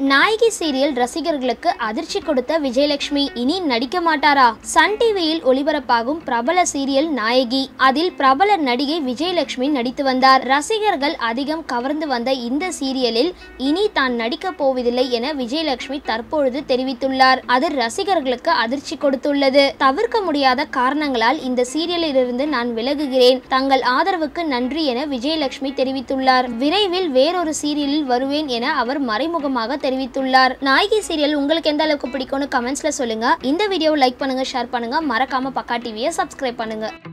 நாயகி serial ரசிகர்களுக்கு அதிர்ச்சி கொடுத்த விஜயலட்சுமி இனி நடிக்க மாட்டாரா சன் டிவியில் ஒளிபரப்பாகும் பிரபல சீரியல் நாயகி அதில் பிரபல நடிகை விஜயலட்சுமி நடித்து வந்தார் ரசிகர்கள் அதிகம் கவர்ந்து வந்த இந்த சீரியலில் இனி தான் நடிக்க போவதில்லை என விஜயலட்சுமி தற்பொழுது தெரிவித்துள்ளார் அது ரசிகர்களுக்கு அதிர்ச்சி கொடுத்துள்ளது தவிர்க்க முடியாத காரணங்களால் இந்த சீரியலில் இருந்து நான் விலகுகிறேன் தங்கள் ஆதரவுக்கு நன்றி என விஜயலட்சுமி தெரிவித்துள்ளார் விரைவில் வேறொரு சீரியலில் வருவேன் என அவர் மறைமுகமாக தெரிவித்துள்ளார் நாயகி சீரியல் உங்களுக்கு எந்த அளவுக்கு பிடிக்கும்னு கமெண்ட்ஸ்ல சொல்லுங்க இந்த வீடியோவை லைக் பண்ணுங்க ஷேர் பண்ணுங்க மறக்காம பக்கா டிவியை சப்ஸ்கிரைப் பண்ணுங்க